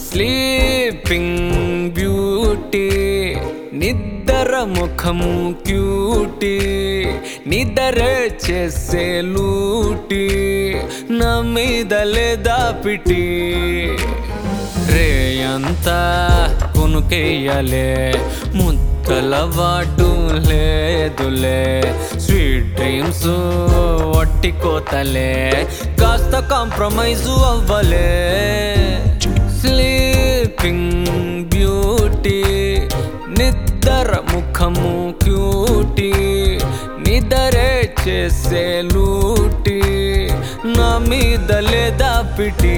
sleeping beauty నిద్ర ముఖము cutie నిద్రే చేసే లూటి నా మీద లేదా పిటి రేయంతా కొనుకెయ్యలే ముద్దల వాటు లేదులే స్వీట్ డ్రీమ్స్ వట్టి కోతలే కాస్త కాంప్రమైజు అవ్వలే స్లీపింగ్ బ్యూటీ నిద్ర ముఖము క్యూటీ నిద్రే చేసే లూటి నా మీద లేదా పిటి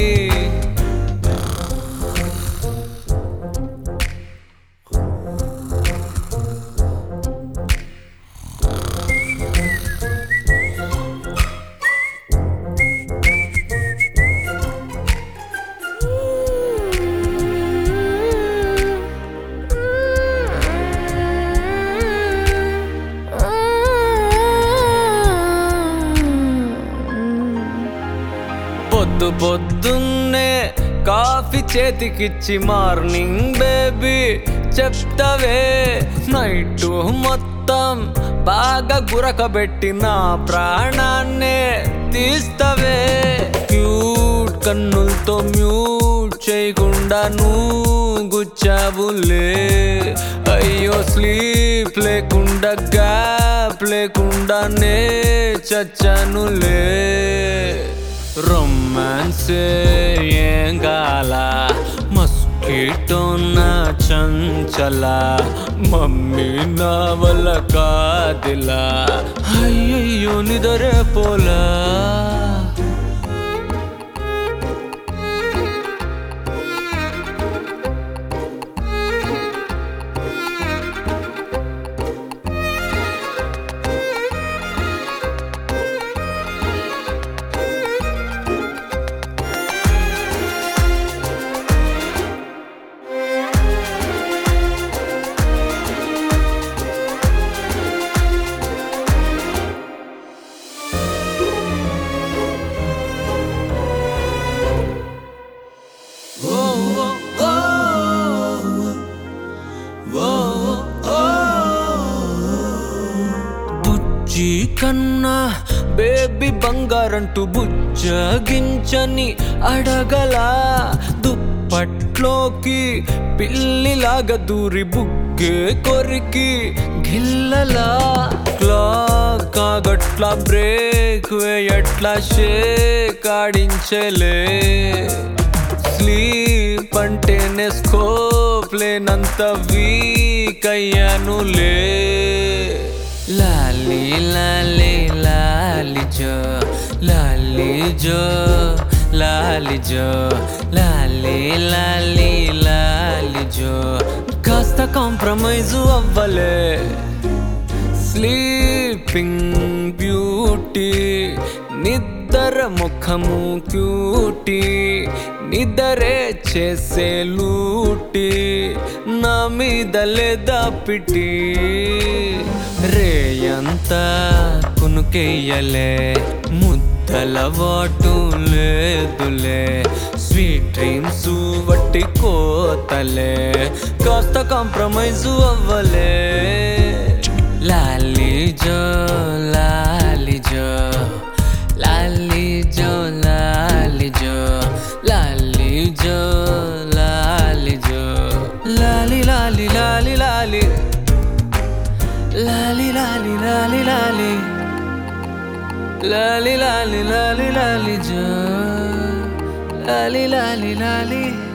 పొద్దు పొద్దున్నే కాఫీ చేతికిచ్చి మార్నింగ్ బేబీ చెప్తావే నైట్ మొత్తం బాగా గురకబెట్టి నా ప్రాణాన్నే తీస్తావే క్యూట్ కన్నులతో మ్యూట్ చేయకుండా నువ్వు గుచ్చావులే అయ్యో స్లీప్ లేకుండా గ్యాప్ లేకుండానే చచ్చానులే రొమాన్స్ ఏం గాల మస్కిటో నా చంచల మమ్మీ నా వల్ల కాదిలా అయ్యయ్యో నిదరే పోలా బుజ్జి కన్నా బేబీ బంగారంటూ బుజ్జగించని అడగలా దుప్పట్లోకి పిల్లిలాగా దూరి బుగ్గే కొరికి గిల్లలా క్లాక్ కాగట్ల బ్రేక్ వేయట్లా షేక్ ఆడించలే స్లీప్ అంటేనే స్కోప్ లేనంత వీక్ అయ్యానులే లాలి లాలి లాలి జో లాలి జో లాలి జో లాలి లాలి లాలి జో కాస్త కాంప్రమైజు అవ్వలే స్లీపింగ్ బ్యూటీ నిద్ర ముఖము క్యూటీ నిద్రే చేసే లూటి నా మీద లేదా పిటి రేయంతా కునుకెయ్యలే ముద్దల వాటు లేదులే స్వీట్ డ్రీమ్స్ వట్టి కోతలే కాస్త కాంప్రమైజు అవ్వలే లాలి జో లాలి జో లాలి జో లాలి జో లాలి జో లాలి జో లాలి లాలి లాలి లాలి లాలి లాలి లాలి లాలి లాలి లాలి లాలి లాలి జో లాలి లాలి లాలి